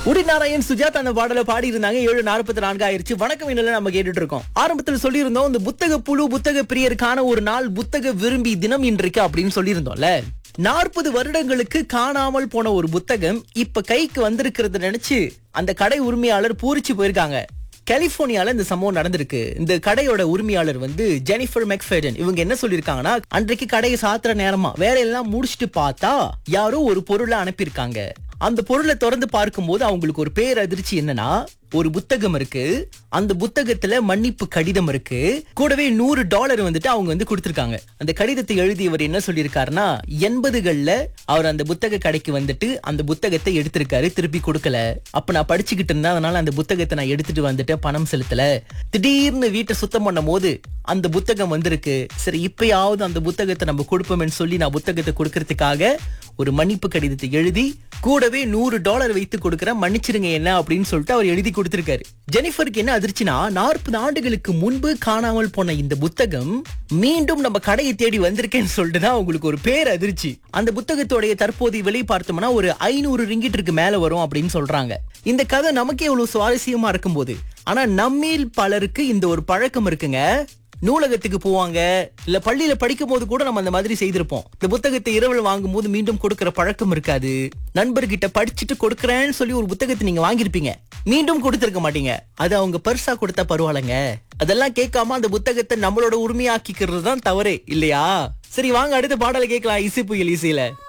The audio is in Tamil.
உடித் நாராயண் சுஜாத் அந்த பாடலை பாடி இருந்தாங்க ஏழு நாற்பத்தி நான்கு ஆயிருச்சு வணக்கம் என்ன நம்ம கேட்டுட்டு இருக்கோம் ஆரம்பத்தில் சொல்லியிருந்தோம் இந்த புத்தக புழு புத்தக பிரியருக்கான ஒரு நாள் புத்தக விரும்பி தினம் இன்றைக்கு அப்படின்னு சொல்லியிருந்தோம்ல நாற்பது வருடங்களுக்கு காணாமல் போன ஒரு புத்தகம் இப்ப கைக்கு வந்திருக்கிறத நினைச்சு அந்த கடை உரிமையாளர் பூரிச்சு போயிருக்காங்க கலிபோர்னியால இந்த சம்பவம் நடந்திருக்கு இந்த கடையோட உரிமையாளர் வந்து ஜெனிஃபர் மெக்ஃபெடன் இவங்க என்ன சொல்லிருக்காங்கன்னா அன்றைக்கு கடையை சாத்துற நேரமா வேலையெல்லாம் முடிச்சிட்டு பார்த்தா யாரோ ஒரு பொருளை அனுப்பியிருக்காங்க அந்த பொருளை திறந்து பார்க்கும்போது அவங்களுக்கு ஒரு பேரதிர்ச்சி என்னன்னா ஒரு புத்தகம் இருக்கு அந்த புத்தகத்துல மன்னிப்பு கடிதம் இருக்கு கூடவே நூறு டாலர் வந்துட்டு அவங்க வந்து கொடுத்திருக்காங்க அந்த கடிதத்தை எழுதியவர் என்ன சொல்லியிருக்காருன்னா எண்பதுகள்ல அவர் அந்த புத்தக கடைக்கு வந்துட்டு அந்த புத்தகத்தை எடுத்திருக்காரு திருப்பி கொடுக்கல அப்ப நான் படிச்சுக்கிட்டு இருந்தேன் அதனால அந்த புத்தகத்தை நான் எடுத்துட்டு வந்துட்டேன் பணம் செலுத்தல திடீர்னு வீட்டை சுத்தம் பண்ணும் போது அந்த புத்தகம் வந்திருக்கு சரி இப்பயாவது அந்த புத்தகத்தை நம்ம கொடுப்போம்னு சொல்லி நான் புத்தகத்தை கொடுக்கறதுக்காக ஒரு மன்னிப்பு கடிதத்தை எழுதி கூடவே நூறு டாலர் வைத்து கொடுக்கறேன் மன்னிச்சிருங்க என்ன அப்படின்னு சொல்லிட்டு அவர் எழுதி கொடுத்திருக்காரு ஜெனிஃபருக்கு என்ன அதிர்ச்சினா நாற்பது ஆண்டுகளுக்கு முன்பு காணாமல் போன இந்த புத்தகம் மீண்டும் நம்ம கடையை தேடி வந்திருக்கேன்னு சொல்லிட்டு தான் உங்களுக்கு ஒரு பேர் அதிர்ச்சி அந்த புத்தகத்தோடைய தற்போதைய விலை பார்த்தோம்னா ஒரு ஐநூறு ரிங்கிட்டிற்கு மேல வரும் அப்படின்னு சொல்றாங்க இந்த கதை நமக்கே இவ்வளவு சுவாரஸ்யமா இருக்கும்போது ஆனா நம்மில் பலருக்கு இந்த ஒரு பழக்கம் இருக்குங்க நூலகத்துக்கு போவாங்க இல்ல பள்ளியில படிக்கும் போது கூட நம்ம அந்த மாதிரி செய்திருப்போம் இந்த புத்தகத்தை இரவில் வாங்கும் போது மீண்டும் கொடுக்கிற பழக்கம் இருக்காது நண்பர்கிட்ட படிச்சுட்டு கொடுக்கறேன்னு சொல்லி ஒரு புத்தகத்தை நீங்க வாங்கியிருப்பீங்க மீண்டும் கொடுத்திருக்க மாட்டீங்க அது அவங்க பரிசா கொடுத்தா பரவாயில்லைங்க அதெல்லாம் கேட்காம அந்த புத்தகத்தை நம்மளோட உரிமையாக்கிக்கிறது தான் தவறே இல்லையா சரி வாங்க அடுத்த பாடலை கேட்கலாம் இசை புயல் இசையில